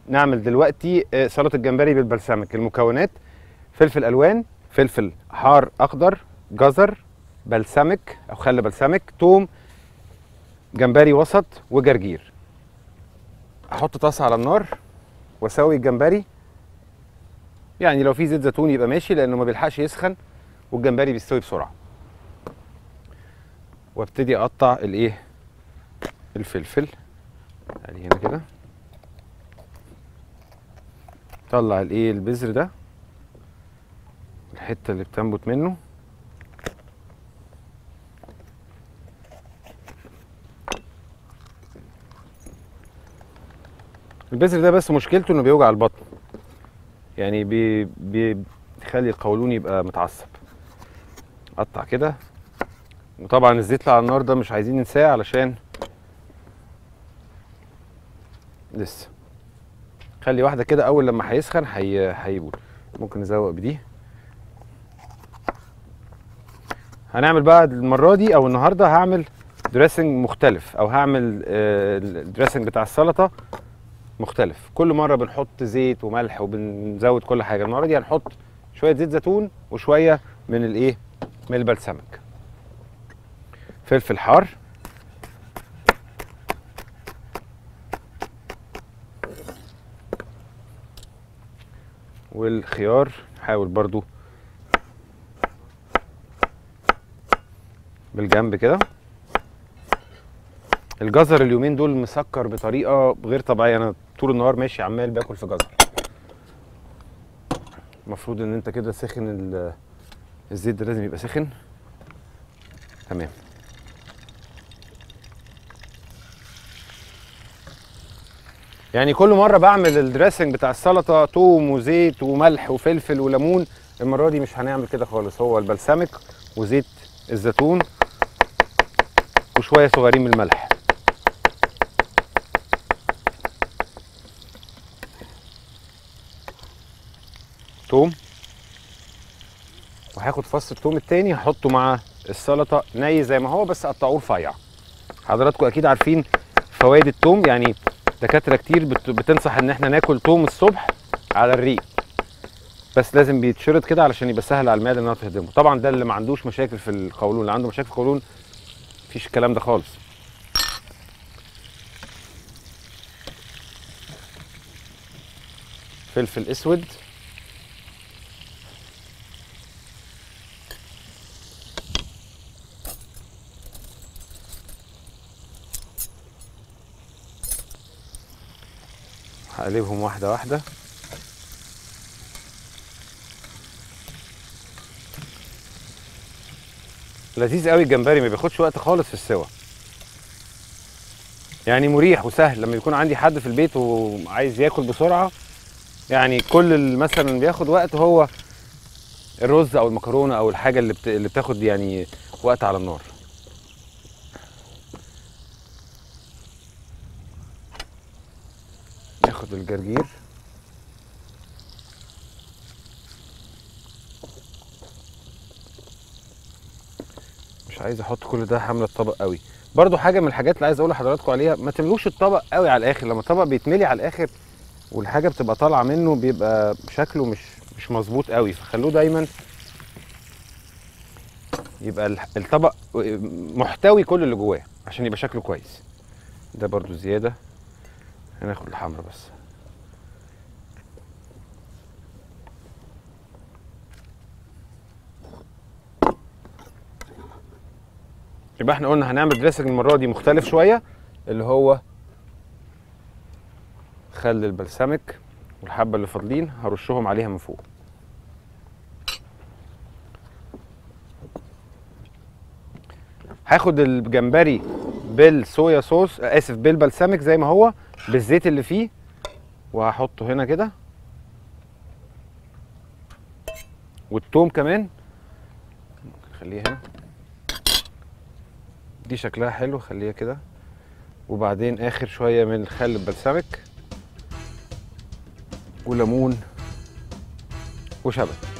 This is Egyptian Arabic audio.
نعمل دلوقتي آه، سلطه الجمبري بالبلسمك المكونات فلفل الوان فلفل حار اخضر جزر بلسمك او خل بلسمك توم جمبري وسط وجرجير احط طاسه على النار واسوي الجمبري يعني لو في زيت زيتون يبقى ماشي لانه ما بيلحقش يسخن والجمبري بيستوي بسرعه وابتدي اقطع الايه الفلفل ادي هنا كده طلع الايه البذر ده الحته اللي بتنبت منه البذر ده بس مشكلته انه بيوجع البطن يعني بي بي- بيخلي القولون يبقى متعصب قطع كده وطبعا الزيت اللي على النار ده مش عايزين ننساه علشان لسه خلي واحده كده اول لما هيسخن هي هيبول ممكن نزوق بدي هنعمل بقى المره دي او النهارده هعمل دريسنج مختلف او هعمل آه، الدريسنج بتاع السلطه مختلف كل مره بنحط زيت وملح وبنزود كل حاجه المره دي هنحط شويه زيت زيتون وشويه من الايه من البلسمك فلفل حار والخيار حاول برضو بالجنب كده الجزر اليومين دول مسكر بطريقه غير طبيعيه انا طول النهار ماشي عمال باكل في جزر المفروض ان انت كده سخن ال- الزيت ده لازم يبقى سخن تمام يعني كل مره بعمل الدريسنج بتاع السلطه توم وزيت وملح وفلفل وليمون المره دي مش هنعمل كده خالص هو البلسمك وزيت الزيتون وشويه صغيرين من الملح توم وهاخد فص التوم التاني هحطه مع السلطه ني زي ما هو بس قطعوه رفيع حضراتكم اكيد عارفين فوائد التوم يعني دكاتره كتير بت- بتنصح ان احنا ناكل توم الصبح على الريق بس لازم بيتشرط كده علشان يبقى سهل على المعده انها تهضمه طبعا ده اللي ما عندوش مشاكل في القولون اللي عنده مشاكل في القولون مفيش الكلام ده خالص فلفل اسود هقلبهم واحده واحده لذيذ قوي الجمبري ما بياخدش وقت خالص في السوا يعني مريح وسهل لما يكون عندي حد في البيت وعايز ياكل بسرعه يعني كل اللي مثلا بياخد وقت هو الرز او المكرونه او الحاجه اللي بت... اللي بتاخد يعني وقت على النار ناخد الجرجير مش عايز احط كل ده حامله الطبق قوي برضو حاجه من الحاجات اللي عايز اقول لحضراتكم عليها ما تملوش الطبق قوي على الاخر لما الطبق بيتملي على الاخر والحاجه بتبقى طالعه منه بيبقى شكله مش مش مظبوط قوي فخلوه دايما يبقى الح- الطبق محتوي كل اللي جواه عشان يبقى شكله كويس ده برضو زياده هناخد الحمرا بس يبقى احنا قلنا هنعمل دريسنج المره دي مختلف شويه اللي هو خل البلسمك والحبه اللي فاضلين هرشهم عليها من فوق هاخد الجمبري بالصويا صوص آه، اسف بالبلسمك زي ما هو بالزيت اللي فيه وهحطه هنا كده والثوم كمان ممكن نخليه هنا دي شكلها حلو خليها كده وبعدين اخر شويه من الخل البلسمك وليمون وشبت